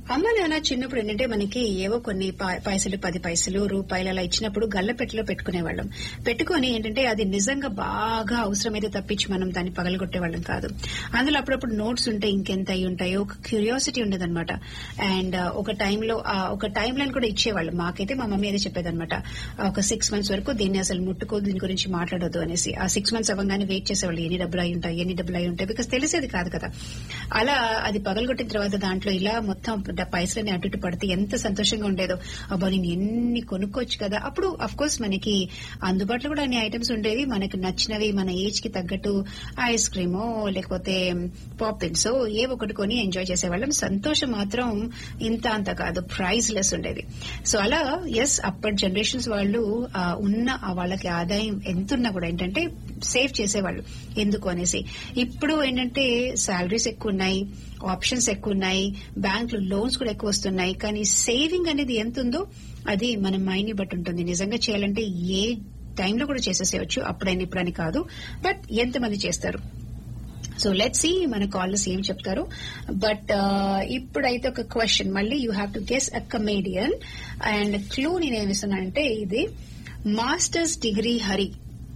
అమ్మ నాన్న చిన్నప్పుడు ఏంటంటే మనకి ఏవో కొన్ని పా- పైసలు పది పైసలు రూపాయలు అలా ఇచ్చినప్పుడు గల్లపెట్టెలో పెట్టుకునేవాళ్ళం పెట్టుకొని ఏంటంటే అది నిజంగా బాగా అవసరమైతే తప్పించి మనం దాన్ని పగలగొట్టేవాళ్ళం కాదు అందులో అప్పుడప్పుడు నోట్స్ ఉంటే ఇంకెంత అయి ఉంటాయో ఒక క్యూరియాసిటీ ఉండేదన్నమాట అండ్ ఒక టైంలో ఒక టైం లైన్ కూడా ఇచ్చేవాళ్ళు మాకైతే మా మమ్మీ అదే చెప్పేదన్నమాట ఒక సిక్స్ మంత్స్ వరకు దీన్ని అసలు ముట్టుకోదు దీని గురించి మాట్లాడొద్దు అనేసి ఆ సిక్స్ మంత్స్ అవ్వగానే వెయిట్ చేసేవాళ్ళు ఎన్ని డబ్బులు అయి ఉంటాయి ఎన్ని డబ్బులు అయి ఉంటాయి బికాస్ తెలిసేది కాదు కదా అలా అది పగలగొట్టిన తర్వాత దాంట్లో ఇలా మొత్తం డ- పైసలని అటు ఇటు పడితే ఎంత సంతోషంగా ఉండేదో అబ్బా నేను ఎన్ని కొనుక్కోవచ్చు కదా అప్పుడు అఫ్ కోర్స్ మనకి అందుబాటులో కూడా అన్ని ఐటమ్స్ ఉండేవి మనకి నచ్చినవి మన ఏజ్ కి తగ్గట్టు ఐస్ క్రీమో లేకపోతే పాపిన్స్ ఏ ఒకటి కొని ఎంజాయ్ చేసేవాళ్ళం సంతోషం మాత్రం ఇంత అంత కాదు ప్రైజ్ లెస్ ఉండేది సో అలా ఎస్ అప్పటి జనరేషన్స్ వాళ్ళు ఆ, ఉన్న ఆ వాళ్ళకి ఆదాయం ఎంతున్నా కూడా ఏంటంటే సేవ్ చేసేవాళ్ళు ఎందుకు అనేసి ఇప్పుడు ఏంటంటే శాలరీస్ ఎక్కువ ఉన్నాయి ఆప్షన్స్ ఎక్కువ ఉన్నాయి బ్యాంకులు లోన్స్ కూడా ఎక్కువ వస్తున్నాయి కానీ సేవింగ్ అనేది ఎంత ఉందో అది మన మైండ్ ని బట్టి ఉంటుంది నిజంగా చేయాలంటే ఏ టైంలో కూడా చేసేసేయచ్చు అప్పుడైనా ఇప్పుడని కాదు బట్ ఎంతమంది చేస్తారు సో లెట్ సి మన కాలర్స్ ఏం చెప్తారు బట్ ఇప్పుడైతే ఒక క్వశ్చన్ మళ్ళీ you have to guess a comedian and clue నేను ఏమిస్తున్నానంటే ఇది masters degree Hari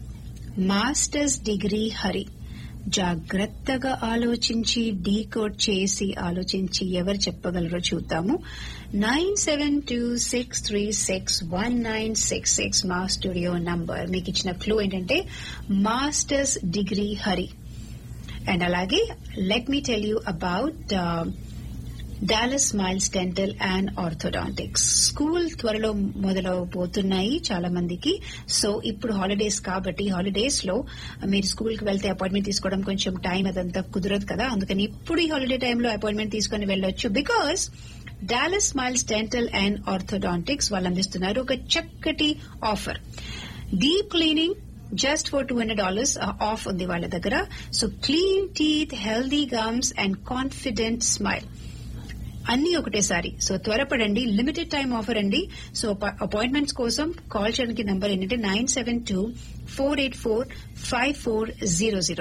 masters degree Hari జాగ్రత్తగా ఆలోచించి డీకోడ్ చేసి ఆలోచించి ఎవరు చెప్పగలరో చూద్దాము nine seven two six three six one nine six six మా స్టూడియో నంబర్ మీకు ఇచ్చిన క్లూ ఏంటంటే మాస్టర్స్ డిగ్రీ హరి అండ్ అలాగే let me tell you about Dallas smiles dental and orthodontics school త్వరలో మొదలవబోతున్నాయి చాలా మందికి సో ఇప్పుడు హాలిడేస్ కాబట్టి హాలిడేస్ లో మీరు స్కూల్ కి వెళ్తే అపాయింట్మెంట్ తీసుకోవడం కొంచెం టైం అదంతా కుదరదు కదా అందుకని ఇప్పుడు ఈ హాలిడే టైంలో అపాయింట్మెంట్ తీసుకుని వెళ్ళొచ్చు because Dallas smiles dental and orthodontics వాళ్ళు అందిస్తున్నారు ఒక చక్కటి offer deep cleaning just for two hundred dollars off ఉంది వాళ్ళ దగ్గర so clean teeth healthy gums and confident smile అన్ని ఒకటేసారి సో త్వరపడండి లిమిటెడ్ టైం ఆఫర్ అండి సో అపాయింట్మెంట్స్ కోసం కాల్ చేయడానికి నంబర్ ఏంటంటే nine seven two four eight four five four zero zero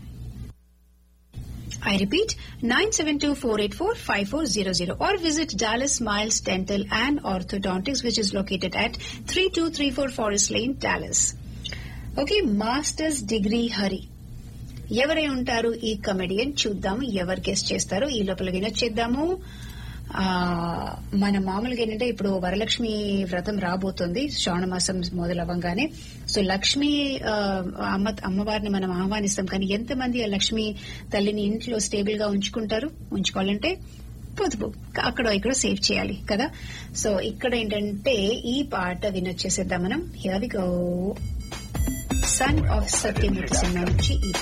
I repeat, 972-484-5400 or visit Dallas Miles Dental and Orthodontics which is located at 3234 Forest Lane, Dallas. Okay masters degree Hari ఎవరై ఉంటారు ఈ comedian చూద్దాము ఎవరు guest చేస్తారో ఈ లోపల వినొచ్చేద్దాము ఆ, మన మామూలుగా ఏంటంటే ఇప్పుడు వరలక్ష్మి వ్రతం రాబోతుంది శ్రావణ మాసం మొదలవ్వగానే సో లక్ష్మి ఆ, అమ్మ అమ్మవారిని మనం ఆహ్వానిస్తాం కానీ ఎంతమంది ఆ లక్ష్మి తల్లిని ఇంట్లో స్టేబుల్ గా ఉంచుకుంటారు ఉంచుకోవాలంటే పొదుపు అక్కడ ఇక్కడ సేవ్ చేయాలి కదా సో ఇక్కడ ఏంటంటే ఈ పాట వినొచ్చేసేద్దాం మనం here we go son of Satyamurthy cinema నుంచి ఈ